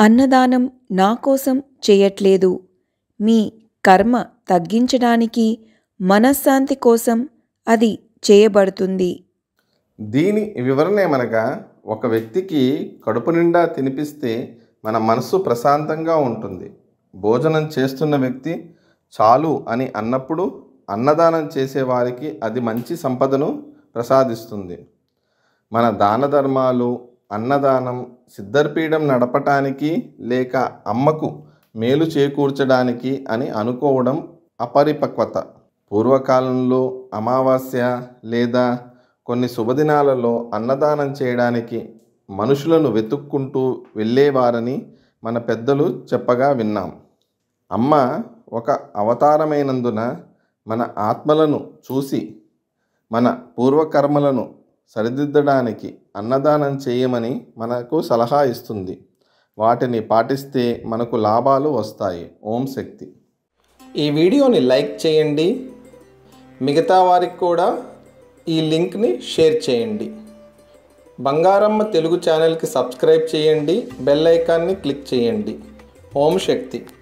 అన్నదానం నా కోసం చేయట్లేదు మీ కర్మ తగ్గించడానికి మనశ్శాంతి కోసం అది చేయబడుతుంది దీని వివరణ ఏమనగా ఒక వ్యక్తికి కడుపు నిండా తినిపిస్తే మన మనస్సు ప్రశాంతంగా ఉంటుంది భోజనం చేస్తున్న వ్యక్తి చాలు అని అన్నప్పుడు అన్నదానం చేసేవారికి అది మంచి సంపదను ప్రసాదిస్తుంది మన దాన ధర్మాలు అన్నదానం సిద్ధర్పీఠం నడపటానికి లేక అమ్మకు మేలు చేకూర్చడానికి అని అనుకోవడం అపరిపక్వత పూర్వకాలంలో అమావాస్య లేదా కొన్ని శుభదినాలలో అన్నదానం చేయడానికి మనుషులను వెతుక్కుంటూ వెళ్ళేవారని మన పెద్దలు చెప్పగా విన్నాం అమ్మ ఒక అవతారమైనందున మన ఆత్మలను చూసి మన పూర్వకర్మలను సరిదిద్దడానికి అన్నదానం చేయమని మనకు సలహా ఇస్తుంది వాటిని పాటిస్తే మనకు లాభాలు వస్తాయి ఓం శక్తి ఈ వీడియోని లైక్ చేయండి మిగతా వారికి కూడా ఈ లింక్ని షేర్ చేయండి బంగారమ్మ తెలుగు ఛానల్కి సబ్స్క్రైబ్ చేయండి బెల్ ఐకాన్ని క్లిక్ చేయండి ఓం శక్తి